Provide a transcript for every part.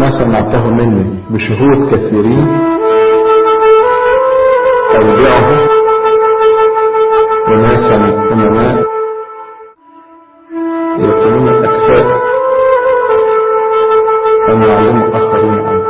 ما سمعته مني بشهود كثيرين أودعه وناسا أمناء يكونون أكفاء أن يعلموا آخرين عنه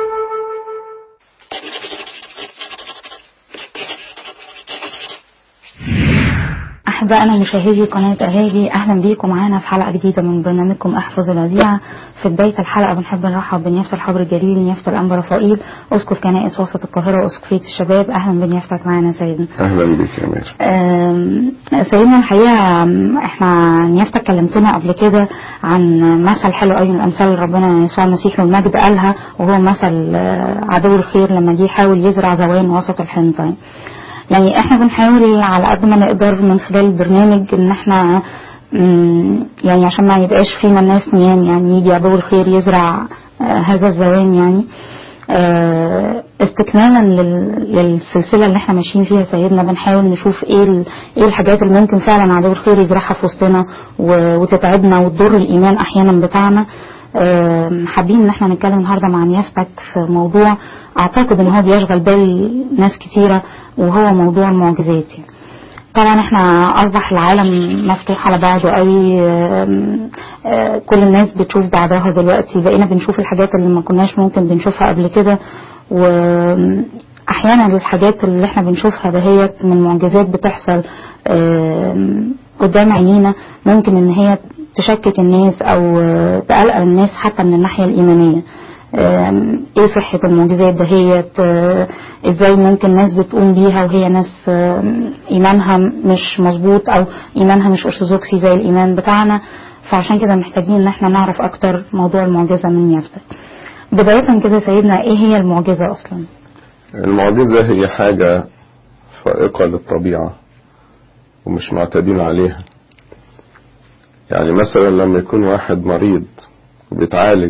أحبائنا مشاهدي قناة أهالي أهلا بيكم معانا في حلقة جديدة من برنامجكم أحفظ الوديعة في بداية الحلقة بنحب نرحب بنيافة الحبر الجليل نيافة الأنبا رفائيل أسقف كنائس وسط القاهرة وأسقفية الشباب أهلا بنيافتك معانا سيدنا اهلا بك يا مير آم، سيدنا الحقيقة آم، احنا نيافتك كلمتنا قبل كده عن مثل حلو قوي من الأمثال اللي ربنا يسوع المسيح والمجد قالها وهو مثل آه، عدو الخير لما جه يحاول يزرع زوان وسط الحنطين يعني احنا بنحاول على قد ما نقدر من خلال البرنامج ان احنا مم، يعني عشان ما يبقاش فينا الناس نيام يعني يجي عدو الخير يزرع آه، هذا الزوان يعني آه، استكمالا لل- للسلسلة اللي احنا ماشيين فيها سيدنا بنحاول نشوف ايه ال- ايه الحاجات اللي ممكن فعلا عدو الخير يزرعها في وسطنا و- وتتعبنا وتضر الايمان احيانا بتاعنا آم، حابين ان احنا نتكلم النهارده مع نيافتك في موضوع اعتقد ان هو بيشغل بال ناس كتيره وهو موضوع المعجزات يعني. طبعا احنا اصبح العالم مفتوح على بعضه قوي آم، آه، كل الناس بتشوف بعضها دلوقتي بقينا بنشوف الحاجات اللي ما كناش ممكن بنشوفها قبل كده واحيانا الحاجات اللي احنا بنشوفها دهيت من معجزات بتحصل آم، قدام عينينا ممكن ان هي تشكك الناس او آه، تقلق الناس حتى من الناحيه الايمانيه آم، ايه صحة المعجزات دهيت آه، ازاي ممكن ناس بتقوم بيها وهي ناس آم، ايمانها مش مظبوط او ايمانها مش ارثوذكسي زي الايمان بتاعنا فعشان كده محتاجين ان احنا نعرف اكتر موضوع المعجزة من يافطة بداية كده سيدنا ايه هي المعجزة اصلا المعجزة هي حاجة فائقة للطبيعة ومش معتادين عليها يعني مثلا لما يكون واحد مريض وبيتعالج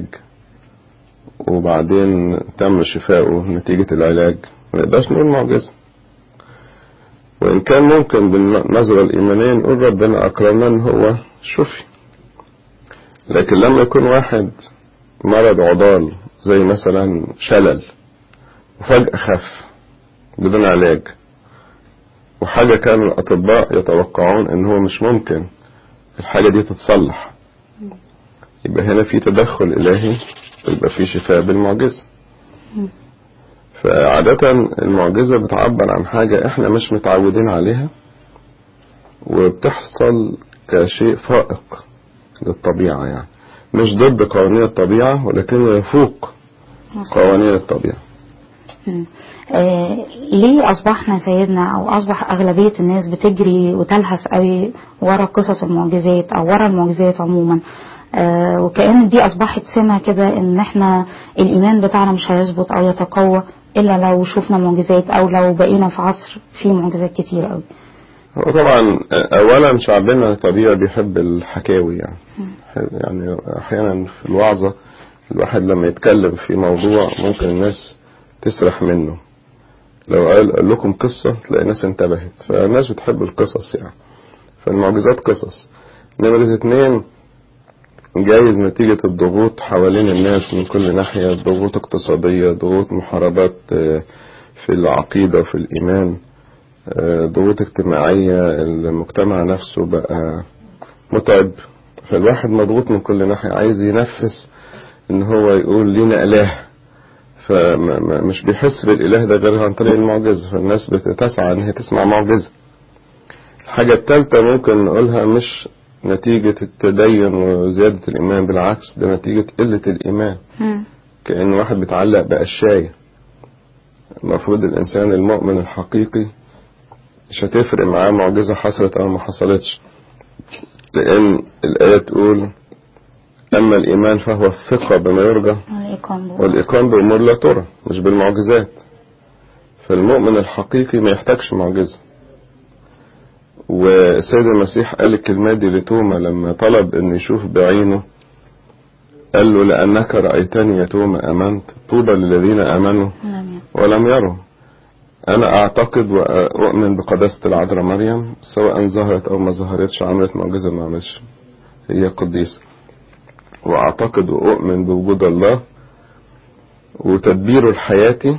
وبعدين تم شفائه نتيجة العلاج ما نقدرش نقول معجزة وإن كان ممكن بالنظرة الإيمانية نقول ربنا أكرمنا إن هو شفي لكن لما يكون واحد مرض عضال زي مثلا شلل وفجأة خف بدون علاج وحاجة كان الأطباء يتوقعون إن هو مش ممكن الحاجة دي تتصلح يبقى هنا في تدخل إلهي ويبقى في شفاء بالمعجزة فعادة المعجزة بتعبر عن حاجة احنا مش متعودين عليها وبتحصل كشيء فائق للطبيعة يعني مش ضد قوانين الطبيعة ولكنه يفوق قوانين الطبيعة مم. آه ليه اصبحنا سيدنا او اصبح اغلبية الناس بتجري وتلهث قوي ورا قصص المعجزات او ورا المعجزات عموما آه وكأن دي اصبحت سمة كده ان احنا الايمان بتاعنا مش هيثبت او يتقوى الا لو شفنا معجزات او لو بقينا في عصر فيه معجزات كتير قوي هو طبعا اولا شعبنا طبيعي بيحب الحكاوي يعني يعني احيانا في الوعظة الواحد لما يتكلم في موضوع ممكن الناس تسرح منه لو قال قال لكم قصة تلاقي الناس انتبهت فالناس بتحب القصص يعني فالمعجزات قصص نمرة اتنين جايز نتيجة الضغوط حوالين الناس من كل ناحية ضغوط اقتصادية ضغوط محاربات آه، في العقيدة وفي الإيمان آه، ضغوط اجتماعية المجتمع نفسه بقى متعب فالواحد مضغوط من كل ناحية عايز ينفس ان هو يقول لينا اله فمش بيحس بالاله ده غير عن طريق المعجزة فالناس بتسعى ان هي تسمع معجزة الحاجة التالتة ممكن نقولها مش نتيجة التدين وزيادة الإيمان بالعكس ده نتيجة قلة الإيمان كأن واحد بيتعلق بأشياء المفروض الإنسان المؤمن الحقيقي مش هتفرق معاه معجزة حصلت أو ما حصلتش لأن الآية تقول أما الإيمان فهو الثقة بما يرجى والإقام بأمور لا ترى مش بالمعجزات فالمؤمن الحقيقي ما يحتاجش معجزة والسيد المسيح قال الكلمة دي لتوما لما طلب أن يشوف بعينه قال له لأنك رأيتني يا توما أمنت طوبى للذين أمنوا ولم يروا أنا أعتقد وأؤمن بقداسة العذراء مريم سواء ظهرت أو ما ظهرتش عملت معجزة ما عملتش هي قديسة وأعتقد وأؤمن بوجود الله وتدبيره لحياتي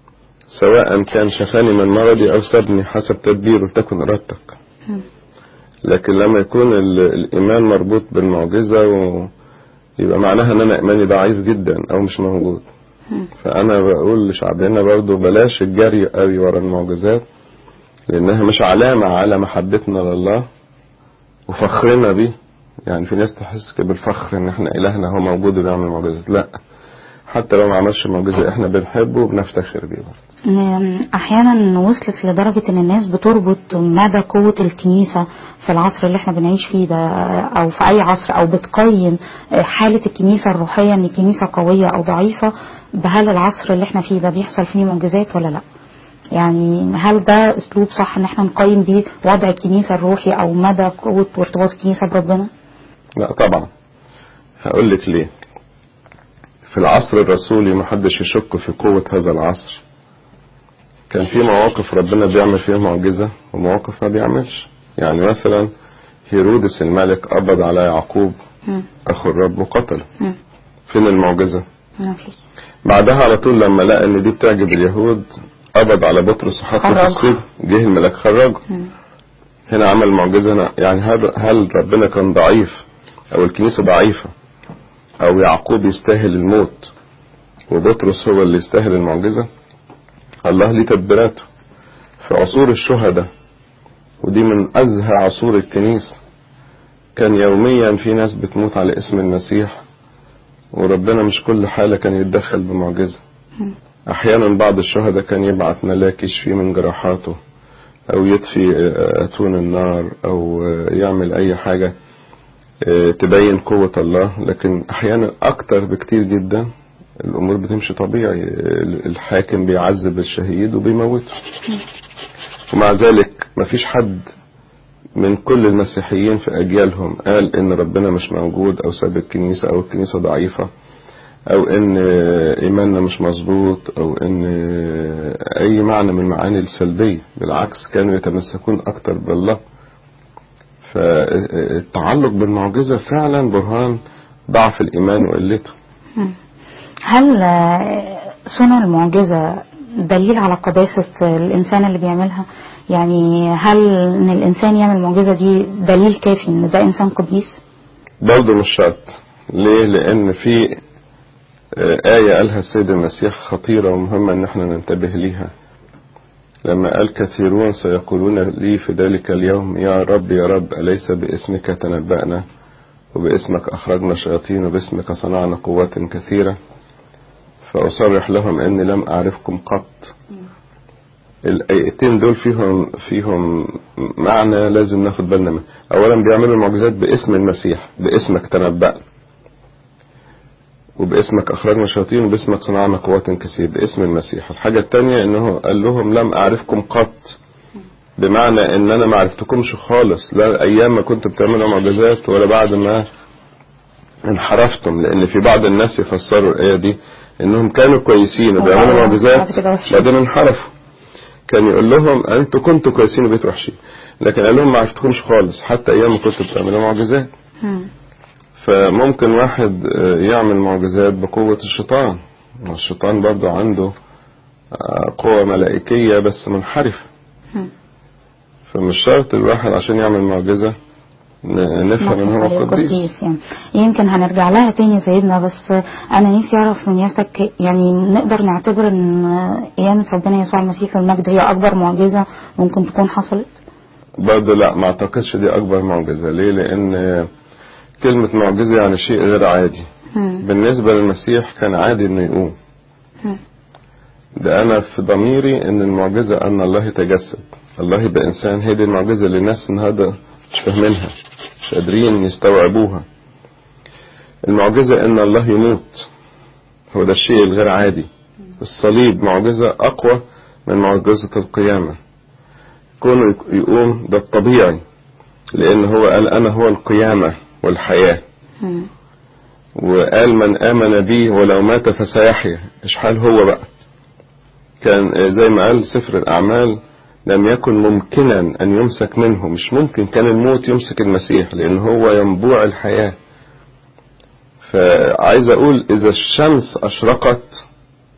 سواء كان شفاني من مرضي أو سابني حسب تدبيره تكن إرادتك مم. لكن لما يكون ال- الإيمان مربوط بالمعجزة و... يبقى معناها ان انا ايماني ضعيف جدا او مش موجود مم. فانا بقول لشعبنا برضو بلاش الجري قوي ورا المعجزات لانها مش علامة على محبتنا لله وفخرنا بيه يعني في ناس تحس كده بالفخر ان احنا الهنا هو موجود وبيعمل معجزات لا حتى لو ما عملش معجزة احنا بنحبه وبنفتخر بيه برضه إن احيانا وصلت لدرجة ان الناس بتربط مدى قوة الكنيسة في العصر اللي احنا بنعيش فيه ده او في اي عصر او بتقيم حالة الكنيسة الروحية ان الكنيسة قوية او ضعيفة بهل العصر اللي احنا فيه ده بيحصل فيه معجزات ولا لا يعني هل ده اسلوب صح ان احنا نقيم بيه وضع الكنيسة الروحي او مدى قوة وارتباط الكنيسة بربنا لا طبعا هقول لك ليه في العصر الرسولي محدش يشك في قوة هذا العصر كان في مواقف ربنا بيعمل فيها معجزة ومواقف ما بيعملش يعني مثلا هيرودس الملك قبض على يعقوب مم. اخو الرب وقتله مم. فين المعجزة ما فيش بعدها على طول لما لقى ان دي بتعجب اليهود قبض على بطرس وحطه في خرجه. السجن جه الملاك خرجه مم. هنا عمل معجزة هنا يعني هل, هل ربنا كان ضعيف او الكنيسة ضعيفة او يعقوب يستاهل الموت وبطرس هو اللي يستاهل المعجزة الله ليه تدبيراته في عصور الشهداء ودي من ازهى عصور الكنيسة كان يوميا في ناس بتموت على اسم المسيح وربنا مش كل حالة كان يتدخل بمعجزة مم. احيانا بعض الشهداء كان يبعت ملاك يشفيه من جراحاته او يطفي آه، اتون النار او آه، يعمل اي حاجة آه، تبين قوة الله لكن احيانا اكتر بكتير جدا الامور بتمشي طبيعي آه، الحاكم بيعذب الشهيد وبيموته ومع ذلك مفيش حد من كل المسيحيين في اجيالهم قال ان ربنا مش موجود او ساب الكنيسة او الكنيسة ضعيفة او ان ايماننا مش مظبوط او ان اي معنى من المعاني السلبية بالعكس كانوا يتمسكون اكتر بالله فالتعلق بالمعجزة فعلا برهان ضعف الايمان وقلته مم. هل آه، صنع المعجزة دليل على قداسة الإنسان اللي بيعملها يعني هل إن الإنسان يعمل معجزة دي دليل كافي إن ده إنسان قديس برضه مش شرط ليه لان في آه، آية قالها السيد المسيح خطيرة ومهمة ان احنا ننتبه ليها لما قال كثيرون سيقولون لي في ذلك اليوم يا رب يا رب أليس باسمك تنبأنا وباسمك أخرجنا شياطين وباسمك صنعنا قوات كثيرة فأصرح لهم أني لم أعرفكم قط الآيتين دول فيهم فيهم معنى لازم ناخد بالنا منه أولا بيعملوا المعجزات باسم المسيح باسمك تنبأنا وباسمك أخرجنا شياطين وباسمك صنعنا قوات كثير باسم المسيح الحاجة التانية أنه قال لهم لم أعرفكم قط بمعنى أن أنا ما عرفتكمش خالص لا أيام ما كنت بتعملوا معجزات ولا بعد ما انحرفتم لأن في بعض الناس يفسروا الآية دي أنهم كانوا كويسين وبيعملوا وبعد معجزات كده وحشين. بعدين انحرفوا كان يقول لهم أنتوا كنتوا كويسين وبقيتوا وحشين لكن قال لهم ما عرفتكمش خالص حتى أيام ما كنتوا بتعملوا معجزات مم. فممكن واحد آه، يعمل معجزات بقوة الشيطان والشيطان برضو عنده آه، قوة ملائكية بس منحرفة مم. فمش شرط الواحد عشان يعمل معجزة ن- نفهم ان هو عليه قديس قديس يعني يمكن هنرجع لها تاني يا سيدنا بس انا نفسي اعرف من نيتك يعني نقدر نعتبر ان قيامة ربنا يسوع المسيح والمجد هي اكبر معجزة ممكن تكون حصلت برضو لا ما اعتقدش دي اكبر معجزة ليه لان آه، كلمة معجزة يعني شيء غير عادي مم. بالنسبة للمسيح كان عادي انه يقوم مم. ده انا في ضميري ان المعجزة ان الله يتجسد الله يبقى انسان هي دي المعجزة اللي الناس النهارده مش فاهمينها مش قادرين يستوعبوها المعجزة ان الله يموت هو ده الشيء الغير عادي الصليب معجزة اقوى من معجزة القيامة كونه يك- يقوم ده الطبيعي لان هو قال انا هو القيامة والحياة مم. وقال من آمن بي ولو مات فسيحيا إيش حال هو بقى كان آه، زي ما قال سفر الأعمال لم يكن ممكنا أن يمسك منه مش ممكن كان الموت يمسك المسيح لأن هو ينبوع الحياة فعايز أقول إذا الشمس أشرقت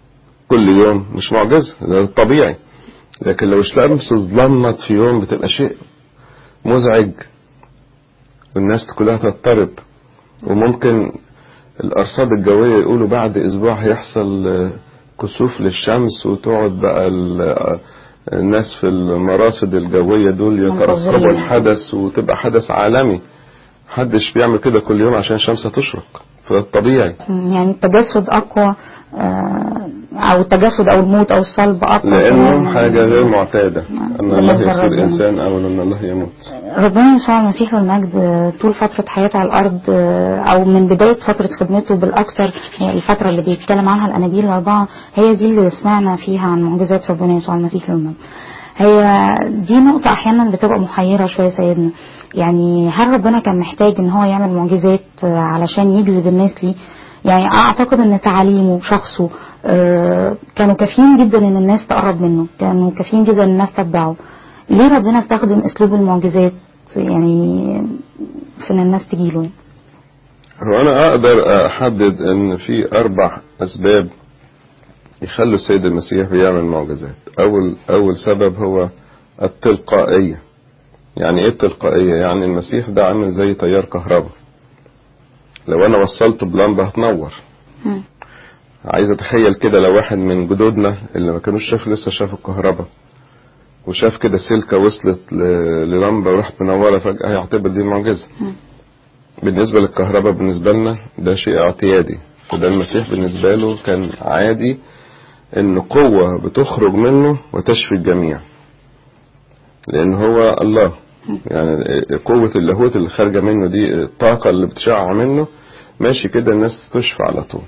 كل يوم مش معجزة ده الطبيعي لكن لو الشمس ظلمت في يوم بتبقى شيء مزعج والناس كلها تضطرب وممكن الأرصاد الجوية يقولوا بعد أسبوع هيحصل آه، كسوف للشمس وتقعد بقى ال- آه، الناس في المراصد الجوية دول يترقبوا منتظرين. الحدث وتبقى حدث عالمي محدش بيعمل كده كل يوم عشان الشمس تشرق فده الطبيعي يعني التجسد اقوى آه، او التجسد او الموت او الصلب اقوى لأنه كمان. حاجة غير معتادة أن الله بالنسبة يصير لربنا. إنسان أو أن الله يموت ربنا يسوع المسيح والمجد آه، طول فترة حياته على الأرض آه، أو من بداية فترة خدمته بالأكثر هي الفترة اللي بيتكلم عنها الأناجيل الأربعة هي دي اللي سمعنا فيها عن معجزات ربنا يسوع المسيح والمجد هي دي نقطة أحيانا بتبقى محيرة شوية سيدنا يعني هل ربنا كان محتاج إن هو يعمل معجزات آه، علشان يجذب الناس ليه يعني أعتقد إن تعاليمه وشخصه آه، كانوا كافيين جدا إن الناس تقرب منه كانوا كافيين جدا إن الناس تتبعه ليه ربنا استخدم اسلوب المعجزات يعني في ان الناس تجيله هو أنا أقدر أحدد أن في أربع أسباب يخلوا السيد المسيح بيعمل معجزات أول أول سبب هو التلقائية يعني إيه التلقائية؟ يعني المسيح ده عامل زي تيار كهرباء لو أنا وصلته بلمبة هتنور مم. عايز أتخيل كده لو واحد من جدودنا اللي ما كانوش شاف لسه شافوا الكهرباء وشاف كده سلكة وصلت ل- للمبة وراحت منورة فجأة هيعتبر دي معجزة مم. بالنسبة للكهرباء بالنسبة لنا ده شيء اعتيادي فده المسيح بالنسبة له كان عادي ان قوة بتخرج منه وتشفي الجميع لان هو الله يعني قوة اللاهوت اللي خارجة منه دي الطاقة اللي بتشع منه ماشي كده الناس تشفى على طول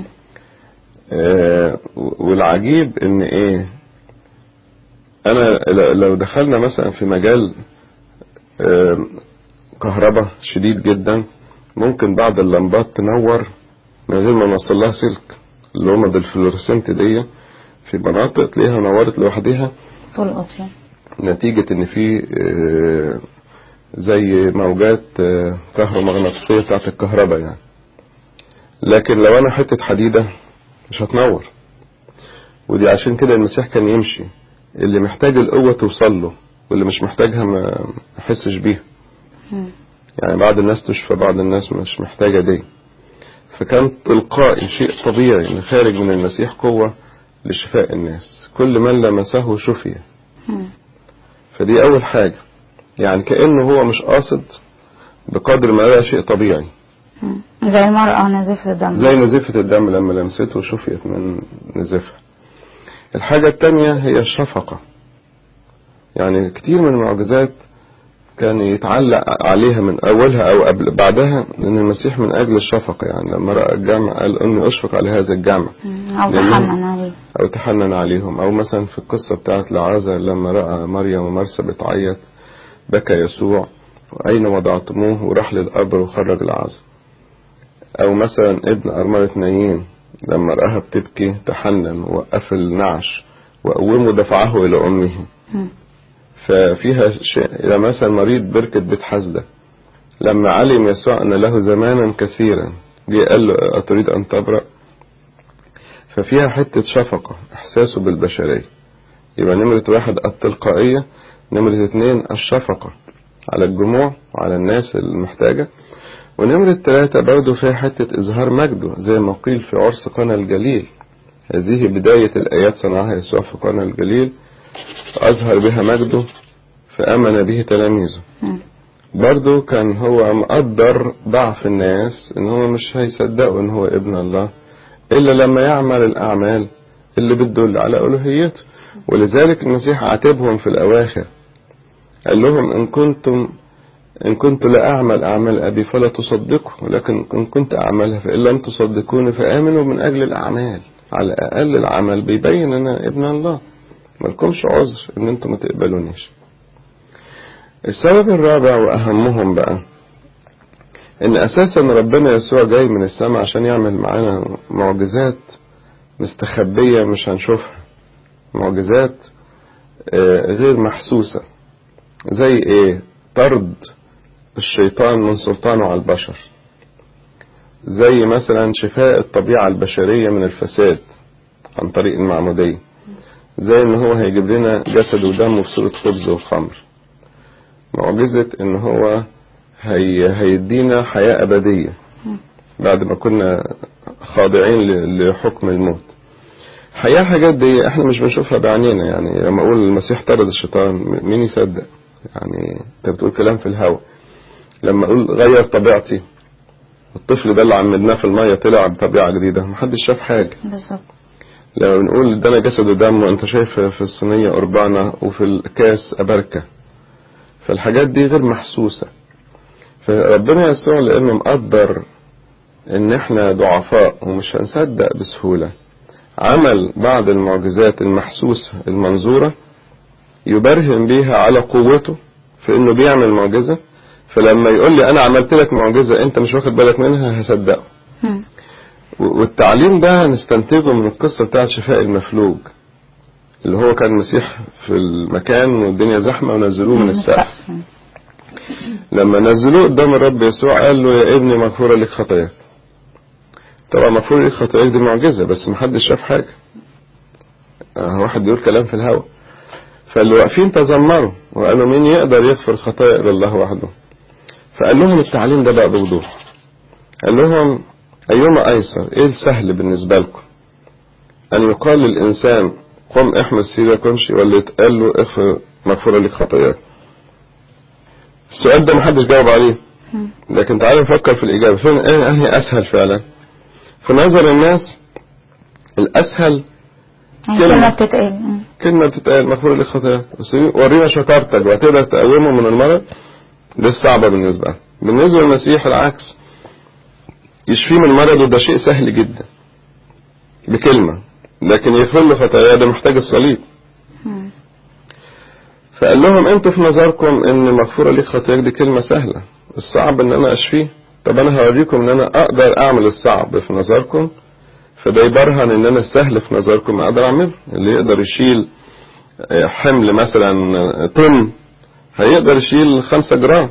آه والعجيب ان ايه انا ل- لو دخلنا مثلا في مجال آه كهرباء شديد جدا ممكن بعض اللمبات تنور من غير ما نوصل لها سلك اللي هما بالفلورسنت دي في مناطق تلاقيها نورت لوحدها طول الأطفال نتيجة ان في آه، زي موجات آه، كهرومغناطيسية بتاعت الكهرباء يعني لكن لو انا حتة حديدة مش هتنور ودي عشان كده المسيح كان يمشي اللي محتاج القوة توصل له واللي مش محتاجها ما يحسش بيها مم. يعني بعض الناس تشفى بعض الناس مش محتاجة دي فكان تلقائي شيء طبيعي ان خارج من المسيح قوة لشفاء الناس كل من لمسه شفي مم. فدي اول حاجة يعني كأنه هو مش قاصد بقدر ما ده شيء طبيعي مم. زي المرأة نزفة الدم زي نزيفة الدم لما لمسته شفيت من نزيفها الحاجة التانية هي الشفقة يعني كتير من المعجزات كان يتعلق عليها من أولها أو قبل بعدها أن المسيح من أجل الشفقة يعني لما رأى الجامع قال أني أشفق على هذا الجامع مم. أو لأنهم- تحنن عليه أو تحنن عليهم أو مثلا في القصة بتاعت لعازر لما رأى مريم ومرسى بتعيط بكى يسوع وأين وضعتموه وراح للقبر وخرج العازر أو مثلا ابن أرملة نايين لما رآها بتبكي تحنن ووقف النعش وقومه دفعه إلى أمه مم. ففيها شيء إذا مثلا مريض بركة بيت حسدة لما علم يسوع أن له زمانا كثيرا جه قال له أتريد أن تبرأ ففيها حتة شفقة إحساسه بالبشرية يبقى نمرة واحد التلقائية نمرة اتنين الشفقة على الجموع وعلى الناس المحتاجة ونمرة ثلاثة برضه فيها حتة إظهار مجده زي ما قيل في عرس قنا الجليل هذه بداية الآيات صنعها يسوع في قنا الجليل أظهر بها مجده فآمن به تلاميذه مم. برضه كان هو مقدر ضعف الناس ان هو مش هيصدقوا ان هو ابن الله الا لما يعمل الاعمال اللي بتدل على الوهيته ولذلك المسيح عاتبهم في الاواخر قال لهم ان كنتم ان كنت لا اعمل اعمال ابي فلا تصدقوا ولكن ان كنت اعملها فان لم تصدقوني فامنوا من اجل الاعمال على الاقل العمل بيبين ان أنا ابن الله مالكمش عذر ان انتم ما تقبلونيش السبب الرابع واهمهم بقى ان اساسا ربنا يسوع جاي من السماء عشان يعمل معانا معجزات مستخبية مش هنشوفها معجزات آه، غير محسوسة زي ايه طرد الشيطان من سلطانه على البشر زي مثلا شفاء الطبيعة البشرية من الفساد عن طريق المعمودية زي ان هو هيجيب لنا جسد ودم في صورة خبز وخمر معجزة ان هو هي هيدينا حياة ابدية بعد ما كنا خاضعين ل- لحكم الموت حقيقة الحاجات دي احنا مش بنشوفها بعينينا يعني لما اقول المسيح طرد الشيطان م- مين يصدق يعني انت بتقول كلام في الهوا لما اقول غير طبيعتي الطفل ده اللي عمدناه في المية طلع بطبيعة جديدة محدش شاف حاجة بالظبط لما بنقول ادانا جسد ودم وانت شايف في الصينية قربانة وفي الكاس أبركة فالحاجات دي غير محسوسة فربنا يسوع لأنه مقدر إن إحنا ضعفاء ومش هنصدق بسهولة عمل بعض المعجزات المحسوسة المنظورة يبرهن بيها على قوته في إنه بيعمل معجزة فلما يقول لي أنا عملت لك معجزة أنت مش واخد بالك منها هصدقه مم. والتعليم ده نستنتجه من القصة بتاعت شفاء المفلوج اللي هو كان المسيح في المكان والدنيا زحمة ونزلوه من السقف مم. لما نزلوه قدام الرب يسوع قال له يا ابني مغفورة لك خطاياك طبعا مغفورة لك خطاياك دي معجزة بس محدش شاف حاجة آه، واحد بيقول كلام في الهوا فاللي واقفين تذمروا وقالوا مين يقدر يغفر خطايا الا الله وحده فقال لهم التعليم ده بقى بوضوح قال لهم أيما أيسر إيه السهل بالنسبة لكم أن يقال للإنسان قم احمل سيرك وامشي ولا يتقال له اغفر مغفورة لك خطاياك السؤال ده محدش جاوب عليه مم. لكن تعالوا نفكر في الإجابة فين إيه أنهي أسهل فعلا في نظر الناس الأسهل يعني كلمة. كلمة بتتقال مم. كلمة بتتقال مغفورة لك خطاياك بس ورينا شطارتك وهتقدر تقومه من المرض دي الصعبة بالنسبة له بالنسبة للمسيح العكس يشفيه من مرضه ده شيء سهل جدا بكلمة لكن يغفر له خطاياه ده محتاج الصليب مم. فقال لهم انتوا في نظركم ان مغفورة ليك خطاياك دي كلمة سهلة الصعب ان انا اشفيه طب انا هوريكم ان انا اقدر اعمل الصعب في نظركم فده يبرهن ان انا السهل في نظركم اقدر اعمله اللي يقدر يشيل آه، حمل مثلا آه، طن هيقدر يشيل خمسة جرام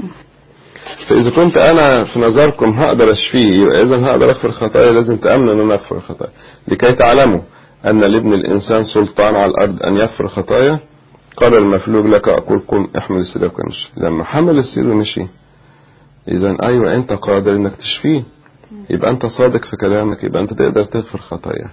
فإذا كنت أنا في نظركم هقدر أشفيه يبقى إذا هقدر أغفر خطايا لازم تأمنوا أن أنا أغفر خطايا لكي تعلموا أن لابن الإنسان سلطان على الأرض أن يغفر خطايا قال المفلوج لك أقول قم احمل السير وامشي لما حمل السير ومشي إذا أيوة أنت قادر إنك تشفيه يبقى أنت صادق في كلامك يبقى أنت تقدر تغفر خطايا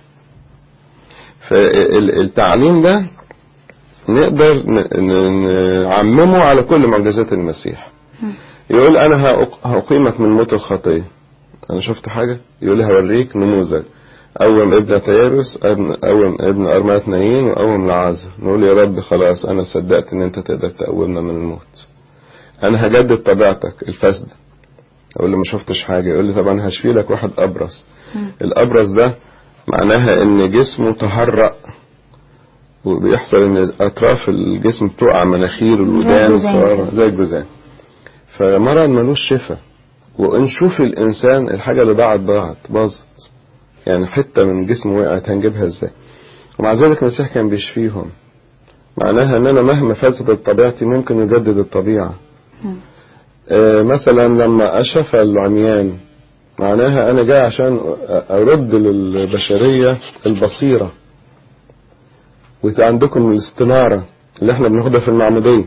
فالتعليم ده نقدر ن- ن- نعممه على كل معجزات المسيح مم. يقول انا هأق- هأقيمك من موت الخطية انا شفت حاجة يقول لي هوريك نموذج قوم ابن تيارس أبن- قوم ابن أرمات نايين وقوم لعازر نقول يا رب خلاص انا صدقت ان انت تقدر تقومنا من الموت انا هجدد طبيعتك الفاسدة اقول له ما شفتش حاجة يقول لي طب انا هشفي لك واحد ابرص مم. الابرص ده معناها ان جسمه تهرأ وبيحصل ان اطراف الجسم بتقع مناخير والودان الجذام الصغيرة كده. زي الجذام فمرض ملوش شفاء ونشوف الانسان الحاجة اللي ضاعت ضاعت باظت يعني حتة من جسمه وقعت هنجيبها ازاي ومع ذلك المسيح كان بيشفيهم معناها ان انا مهما فسدت طبيعتي ممكن يجدد الطبيعة مم. آه، مثلا لما أشف العميان معناها أنا جاي عشان أرد للبشرية البصيرة وعندكم الاستنارة اللي احنا بناخدها في المعمودية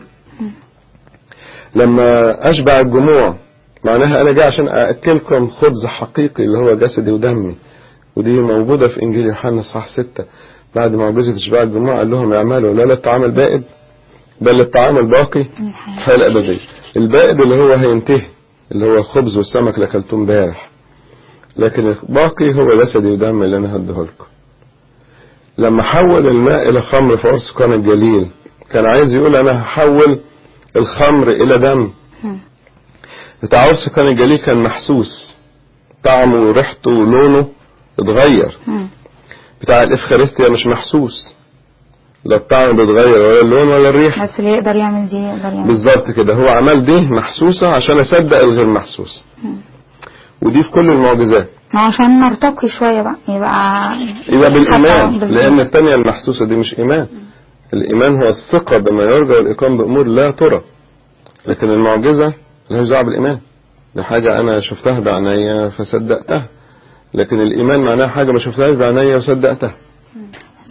لما أشبع الجموع معناها أنا جاي عشان أأكلكم خبز حقيقي اللي هو جسدي ودمي ودي موجودة في إنجيل يوحنا صح ستة بعد معجزة إشباع الجموع قال لهم اعملوا لا للطعام البائد بل للطعام الباقي الحياة. الحياة الأبدية البائد اللي هو هينتهي اللي هو الخبز والسمك اللي أكلتوه امبارح لكن الباقي هو جسدي ودم اللي أنا هديه لكم لما حول الماء إلى خمر في عرس كان الجليل كان عايز يقول أنا هحول الخمر إلى دم مم. بتاع عرس كان الجليل كان محسوس طعمه وريحته ولونه اتغير مم. بتاع الإفخارستيا مش محسوس لا الطعم بيتغير ولا اللون ولا الريحة بس اللي يقدر يعمل دي يقدر يعمل بالظبط كده هو عمل دي محسوسة عشان أصدق الغير محسوس مم. ودي في كل المعجزات ما عشان نرتقي شوية بقى يبقى يبقى بالإيمان بالظبط. لأن الثانية المحسوسة دي مش إيمان الإيمان هو الثقة بما يرجى والإقام بأمور لا ترى لكن المعجزة لها دعوة بالإيمان دي حاجة أنا شفتها بعينيا فصدقتها لكن الإيمان معناها حاجة ما شفتهاش بعينيا وصدقتها مم.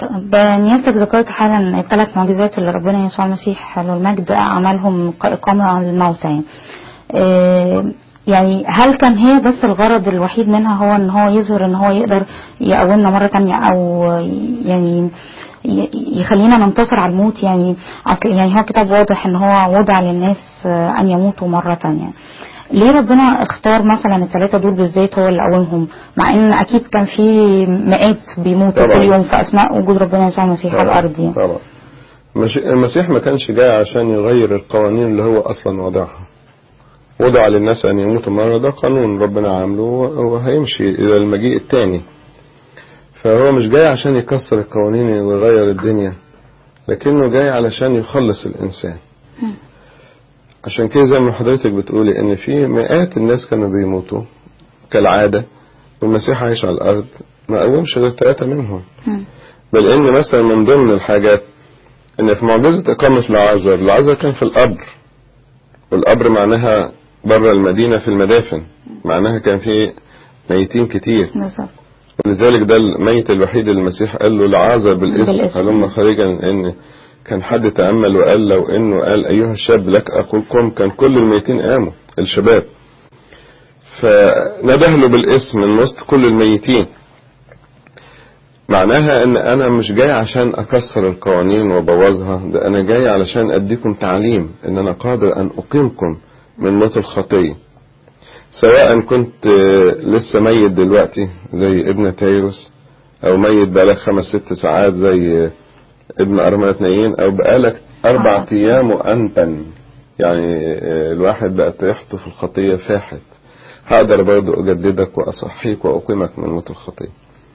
طب نيافتك ذكرت حالا الثلاث معجزات اللي ربنا يسوع المسيح له المجد عملهم كإقامة الموتى يعني. آه، يعني هل كان هي بس الغرض الوحيد منها هو ان هو يظهر ان هو يقدر يقومنا مرة تانية او يعني ي- يخلينا ننتصر على الموت يعني اصل يعني هو كتاب واضح ان هو وضع للناس آه، ان يموتوا مرة تانية ليه ربنا اختار مثلا الثلاثة دول بالذات هو اللي قومهم مع ان اكيد كان في مئات بيموتوا طبعا. كل يوم في اثناء وجود ربنا يسوع المسيح على الارض يعني طبعا مش- المسيح ما كانش جاي عشان يغير القوانين اللي هو اصلا وضعها وضع للناس ان يموتوا مرة ده قانون ربنا عامله وهيمشي الى المجيء التاني فهو مش جاي عشان يكسر القوانين ويغير الدنيا لكنه جاي علشان يخلص الانسان عشان كده زي ما حضرتك بتقولي ان في مئات الناس كانوا بيموتوا كالعادة والمسيح عايش على الارض ما قومش غير ثلاثة منهم مم. بل ان مثلا من ضمن الحاجات ان في معجزة اقامة العازر العازر كان في القبر والقبر معناها بره المدينة في المدافن معناها كان في ميتين كتير بالظبط ولذلك ده الميت الوحيد اللي المسيح قال له العازر بالاسم بالاسم. هلم خارجا ان كان حد تأمل وقال لو انه قال ايها الشاب لك اقول قم كان كل الميتين قاموا الشباب فنده له بالاسم من وسط كل الميتين معناها ان انا مش جاي عشان اكسر القوانين وابوظها ده انا جاي علشان اديكم تعليم ان انا قادر ان اقيمكم من موت الخطية سواء كنت آه، لسه ميت دلوقتي زي ابن تيروس او ميت بقالك خمس ست ساعات زي آه، ابن ارملة نايين او بقالك اربع آه. ايام وانتن يعني آه، الواحد بقى ريحته في الخطية فاحت هقدر برضو اجددك واصحيك واقيمك من موت الخطية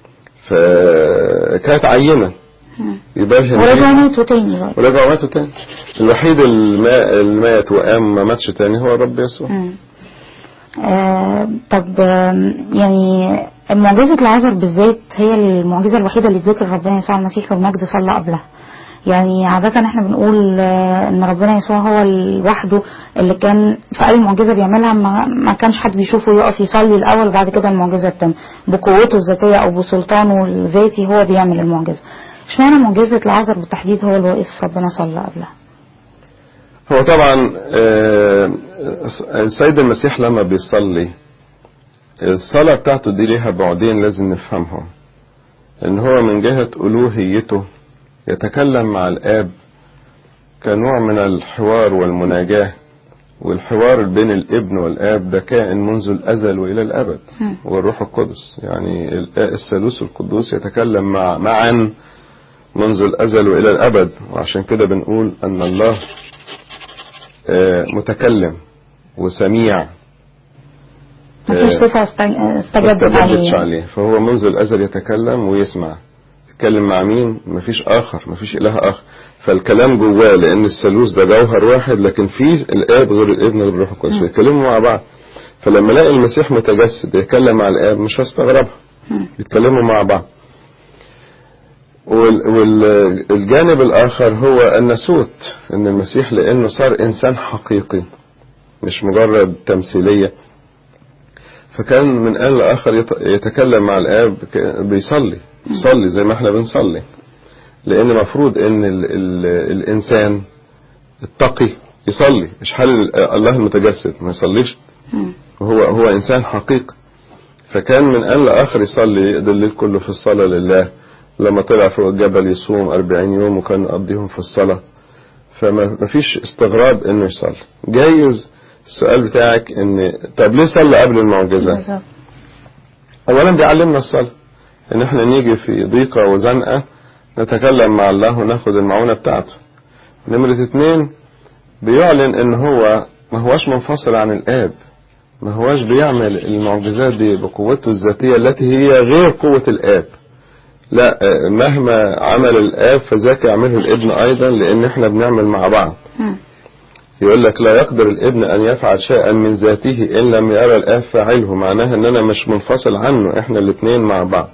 فكانت عينة مم. يبرهن ورجعوا بيها. ماتوا تاني برضه. ورجعوا ماتوا تاني الوحيد اللي مات وقام ما ماتش تاني هو الرب يسوع مم. آه طب آم، يعني معجزة العذر بالذات هي المعجزة الوحيدة اللي ذكر ربنا يسوع المسيح والمجد صلى قبلها يعني عادة احنا بنقول آه، ان ربنا يسوع هو لوحده اللي كان في اي معجزة بيعملها ما, ما كانش حد بيشوفه يقف يصلي الاول وبعد كده المعجزة التانية بقوته الذاتية او بسلطانه الذاتي هو بيعمل المعجزة اشمعنى معجزة العذر بالتحديد هو اللي واقف ربنا صلى قبلها هو طبعا آه، السيد المسيح لما بيصلي الصلاة بتاعته دي ليها بعدين لازم نفهمهم ان هو من جهة الوهيته يتكلم مع الاب كنوع من الحوار والمناجاة والحوار بين الابن والاب ده كائن منذ الازل والى الابد مم. والروح القدس يعني ال- الثالوث القدوس يتكلم مع معا منذ الازل والى الابد وعشان كده بنقول ان الله آه، متكلم وسميع مفيش آه، صفة است- ما استجابت استجابتش عليه عليه فهو منذ الازل يتكلم ويسمع يتكلم مع مين مفيش اخر مفيش اله اخر فالكلام جواه لان الثالوث ده جوهر واحد لكن فيه الاب غير الابن غير الروح القدس مم. بيتكلموا مع بعض فلما الاقي المسيح متجسد يتكلم مع الاب مش هستغربها مم. يتكلموا مع بعض والجانب الآخر هو الناسوت أن المسيح لأنه صار إنسان حقيقي مش مجرد تمثيلية فكان من آن لآخر يت- يتكلم مع الآب ك- بيصلي يصلي زي ما احنا بنصلي لأن مفروض أن ال ال الإنسان التقي يصلي مش حال ال- الله المتجسد ما يصليش مم. هو هو إنسان حقيقي فكان من آن لآخر يصلي يقضي الليل كله في الصلاة لله لما طلع فوق الجبل يصوم أربعين يوم وكان يقضيهم في الصلاة فما ما فيش استغراب انه يصلي جايز السؤال بتاعك ان طب ليه صلى قبل المعجزة بالظبط اولا بيعلمنا الصلاة ان احنا نيجي في ضيقة وزنقة نتكلم مع الله وناخد المعونة بتاعته نمرة اتنين بيعلن ان هو ما هوش منفصل عن الاب ما هوش بيعمل المعجزات دي بقوته الذاتية التي هي غير قوة الاب لا آه، مهما عمل الاب فذاك يعمله الابن ايضا لان احنا بنعمل مع بعض مم. يقول لك لا يقدر الابن ان يفعل شيئا من ذاته ان لم يرى الاب فاعله معناها ان انا مش منفصل عنه احنا الاثنين مع بعض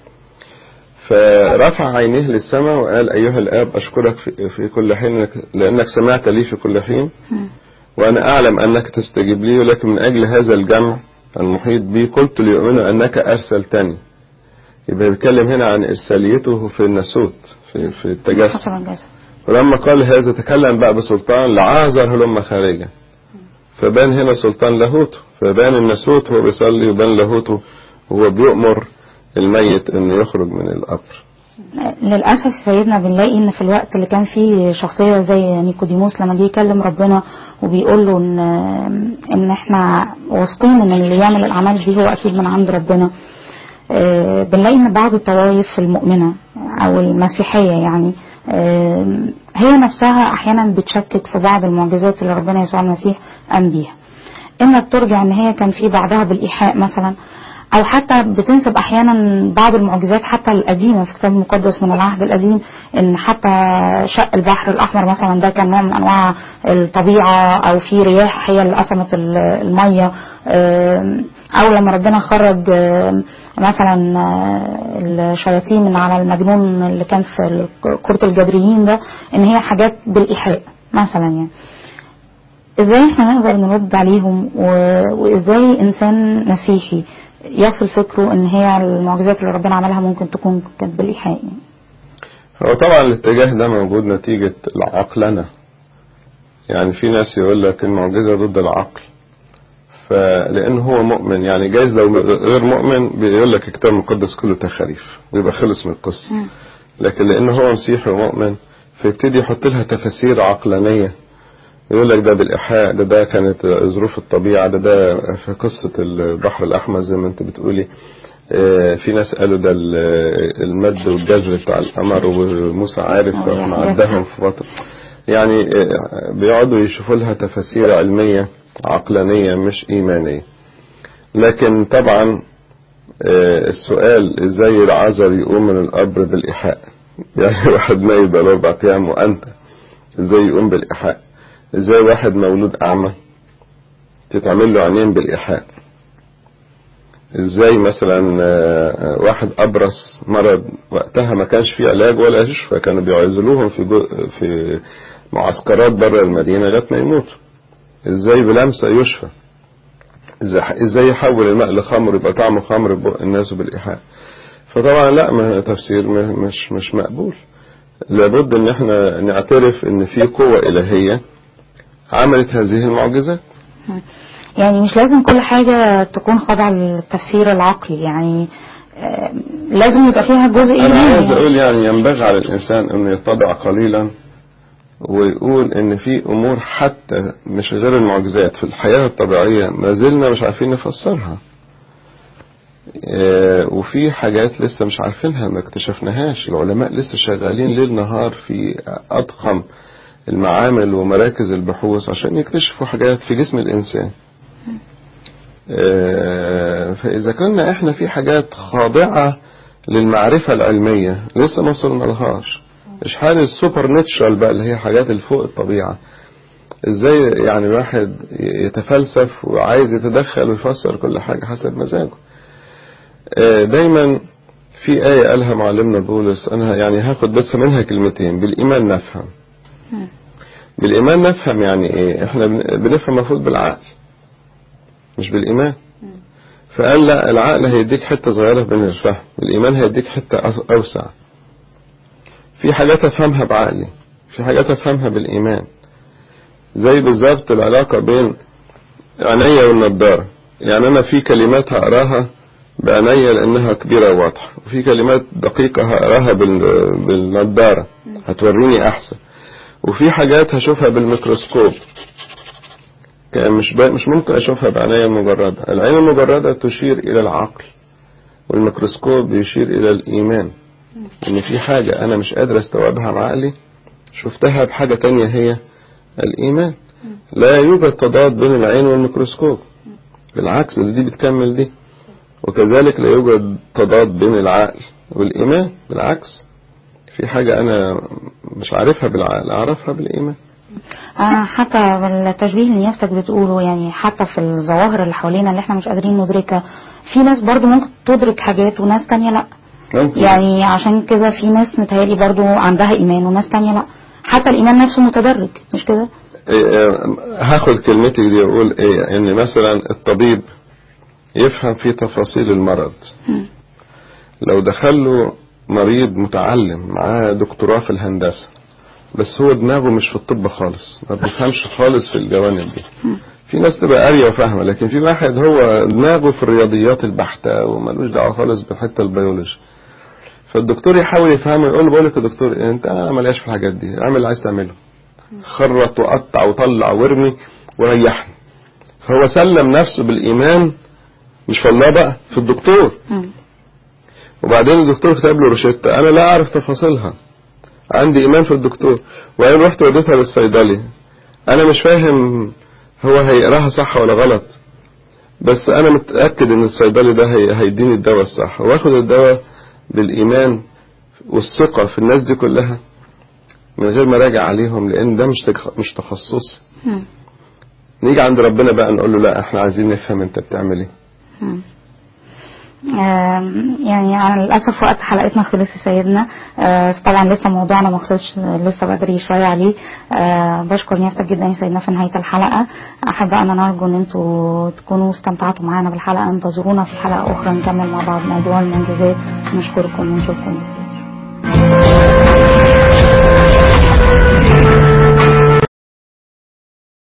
فرفع عينيه للسماء وقال ايها الاب اشكرك في, في كل حين لانك سمعت لي في كل حين مم. وانا اعلم انك تستجيب لي ولكن من اجل هذا الجمع المحيط بي قلت ليؤمنوا انك ارسلتني يبقى بيتكلم هنا عن إرساليته في الناسوت في, في التجسد حسب الجسد ولما قال هذا تكلم بقى بسلطان لعازر هلم خارجا فبان هنا سلطان لاهوته فبان الناسوت وهو بيصلي وبان لاهوته وهو بيؤمر الميت انه يخرج من القبر للأسف سيدنا بنلاقي إن في الوقت اللي كان فيه شخصية زي نيكوديموس لما جه يكلم ربنا وبيقول له إن إن إحنا واثقين إن اللي يعمل الأعمال دي هو أكيد من عند ربنا آه، بنلاقي إن بعض الطوائف المؤمنة أو المسيحية يعني آه، هي نفسها أحيانا بتشكك في بعض المعجزات اللي ربنا يسوع المسيح قام بيها إما بترجع إن هي كان في بعضها بالإيحاء مثلا او حتى بتنسب احيانا بعض المعجزات حتى القديمه في الكتاب المقدس من العهد القديم ان حتى شق البحر الاحمر مثلا ده كان نوع من انواع الطبيعه او في رياح هي اللي قسمت ال- الميه آم، او لما ربنا خرج آم، مثلا آه، الشياطين من على المجنون اللي كان في ال- كرة الجبريين ده ان هي حاجات بالايحاء مثلا يعني ازاي احنا نقدر نرد عليهم و... وازاي انسان مسيحي يصل فكره ان هي المعجزات اللي ربنا عملها ممكن تكون كانت بالايحاء يعني. هو طبعا الاتجاه ده موجود نتيجة العقلنة يعني في ناس يقول لك المعجزة ضد العقل فلأن هو مؤمن يعني جايز لو غير مؤمن بيقول لك الكتاب المقدس كله تخاريف ويبقى خلص من القصة لكن لأن هو مسيحي ومؤمن فيبتدي يحط لها تفاسير عقلانية يقول لك ده بالإيحاء ده ده كانت ظروف الطبيعة ده ده في قصة البحر الأحمر زي ما أنت بتقولي آه، في ناس قالوا ده ال- المد والجزر بتاع القمر وموسى عارف أو فراح يعني معدهم في بطن يعني آه، بيقعدوا يشوفوا لها تفاسير علمية عقلانية مش إيمانية لكن طبعا آه، السؤال ازاي العذر يقوم من القبر بالإيحاء يعني واحد ميت بقاله أربع أيام وأنت ازاي يقوم بالإيحاء ازاي واحد مولود أعمى تتعمل له عينين بالإيحاء ازاي مثلا آه، واحد ابرص مرض وقتها ما كانش فيه علاج ولا يشفى كانوا بيعزلوهم في جو في معسكرات بره المدينه لغايه ما يموتوا ازاي بلمسه يشفى ازاي ازاي يحول الماء لخمر يبقى طعمه خمر ببق الناس بالايحاء فطبعا لا ما تفسير م- مش مش مقبول لابد ان احنا نعترف ان في قوه الهيه عملت هذه المعجزات يعني مش لازم كل حاجة تكون خاضعة للتفسير العقلي يعني آه، لازم يبقى فيها جزء انا عايز ايماني اقول يعني ينبغي على الانسان انه يتضع قليلا ويقول ان في امور حتى مش غير المعجزات في الحياة الطبيعية ما زلنا مش عارفين نفسرها آه، وفي حاجات لسه مش عارفينها ما اكتشفناهاش العلماء لسه شغالين ليل نهار في اضخم المعامل ومراكز البحوث عشان يكتشفوا حاجات في جسم الانسان آه، فاذا كنا احنا في حاجات خاضعة للمعرفة العلمية لسه ما وصلنا لهاش مش حال السوبر ناتشرال بقى اللي هي حاجات الفوق الطبيعة ازاي يعني الواحد يتفلسف وعايز يتدخل ويفسر كل حاجة حسب مزاجه آه، دايما في آية قالها معلمنا بولس أنا يعني هاخد بس منها كلمتين بالإيمان نفهم بالإيمان نفهم يعني إيه إحنا بن- بنفهم المفروض بالعقل مش بالإيمان فقال لا العقل هيديك حتة صغيرة من الفهم الإيمان هيديك حتة أس- أوسع في حاجات أفهمها بعقلي في حاجات أفهمها بالإيمان زي بالظبط العلاقة بين عينيا والنضارة يعني أنا في كلمات هقراها بعينيا لأنها كبيرة وواضحة وفي كلمات دقيقة هقراها بال- بالنضارة هتوريني أحسن وفي حاجات هشوفها بالميكروسكوب كان مش ب... مش ممكن اشوفها بعينيا المجردة العين المجردة تشير الى العقل والميكروسكوب يشير الى الايمان ان في حاجة انا مش قادر استوعبها بعقلي شفتها بحاجة تانية هي الايمان لا يوجد تضاد بين العين والميكروسكوب بالعكس دي بتكمل دي وكذلك لا يوجد تضاد بين العقل والايمان بالعكس في حاجة انا مش عارفها بالعقل اعرفها بالايمان أنا حتى بالتشبيه اللي نيافتك بتقوله يعني حتى في الظواهر اللي حوالينا اللي احنا مش قادرين ندركها في ناس برضو ممكن تدرك حاجات وناس تانية لا ممكن يعني عشان كده في ناس متهيألي برضو عندها إيمان وناس تانية لا حتى الإيمان نفسه متدرج مش كده؟ إيه، هاخد كلمتي دي واقول ايه ان مثلا الطبيب يفهم في تفاصيل المرض مم. لو دخل له مريض متعلم معاه دكتوراه في الهندسة بس هو دماغه مش في الطب خالص ما بيفهمش خالص في الجوانب دي في ناس تبقى قارية وفاهمة لكن في واحد هو دماغه في الرياضيات البحتة وملوش دعوة خالص بالحتة البيولوجي فالدكتور يحاول يفهمه يقول له بقول لك يا دكتور انت مالياش في الحاجات دي اعمل اللي عايز تعمله خرط وقطع وطلع وارمي وريحني فهو سلم نفسه بالايمان مش في الله بقى في الدكتور مم. وبعدين الدكتور كتب له روشته انا لا اعرف تفاصيلها عندي ايمان في الدكتور وبعدين رحت وديتها للصيدلي انا مش فاهم هو هيقراها صح ولا غلط بس انا متاكد ان الصيدلي ده هي هيديني الدواء الصح واخد الدواء بالايمان والثقه في الناس دي كلها من غير ما راجع عليهم لان ده مش تخ- مش تخصصي مم. نيجي عند ربنا بقى نقول له لا احنا عايزين نفهم انت بتعمل ايه مم. آم، يعني انا للاسف وقت حلقتنا خلص يا سيدنا آه، طبعا لسه موضوعنا ما خلصش لسه بدري شويه عليه آه، بشكر نيافتك جدا يا سيدنا في نهايه الحلقه احب ان نرجو ان انتوا تكونوا استمتعتوا معانا بالحلقه انتظرونا في حلقه اخرى نكمل مع بعض موضوع المنجزات نشكركم ونشوفكم